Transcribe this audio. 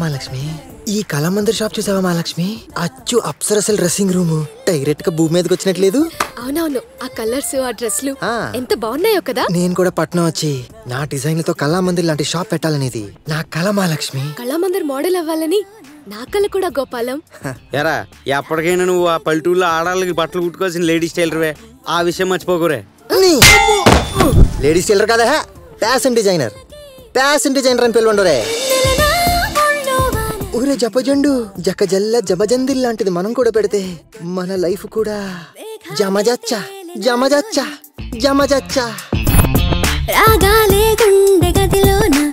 మహాలక్ష్మి ఈ కళామందిర్ షాప్ చూసావా మహాలక్ష్మి అచ్చు అప్సరసల్ డ్రెస్సింగ్ రూమ్ డైరెక్ట్ గా భూమి మీదకి వచ్చినట్లేదు అవునవును ఆ కలర్స్ ఆ డ్రెస్లు ఆ. ఎంత బాగున్నాయో కదా నేను కూడా పట్నం వచ్చి నా డిజైన్లతో కళామందిర్ లాంటి షాప్ పెట్టాలనేది నా కళ మహాలక్ష్మి కళామందర్ మోడల్ అవ్వాలని నా కళ కూడా గోపాలం ఎరా ఎప్పటికైనా నువ్వు ఆ పల్లెటూరులో ఆడాళ్ళకి బట్టలు కుట్టుకోవాల్సిన లేడీస్ టైలర్వే ఆ విషయం మర్చిపోకురే లేడీస్ టైలర్ కదా ఫ్యాషన్ డిజైనర్ ఫ్యాషన్ డిజైనర్ అని పిలవండురే ఊరే జపజండు జక జల్ల జమజందిల్ లాంటిది మనం కూడా పెడితే మన లైఫ్ కూడా జమజచ్చ జమజచ్చ జమజచ్చ రాగాలే గుండె గదిలోన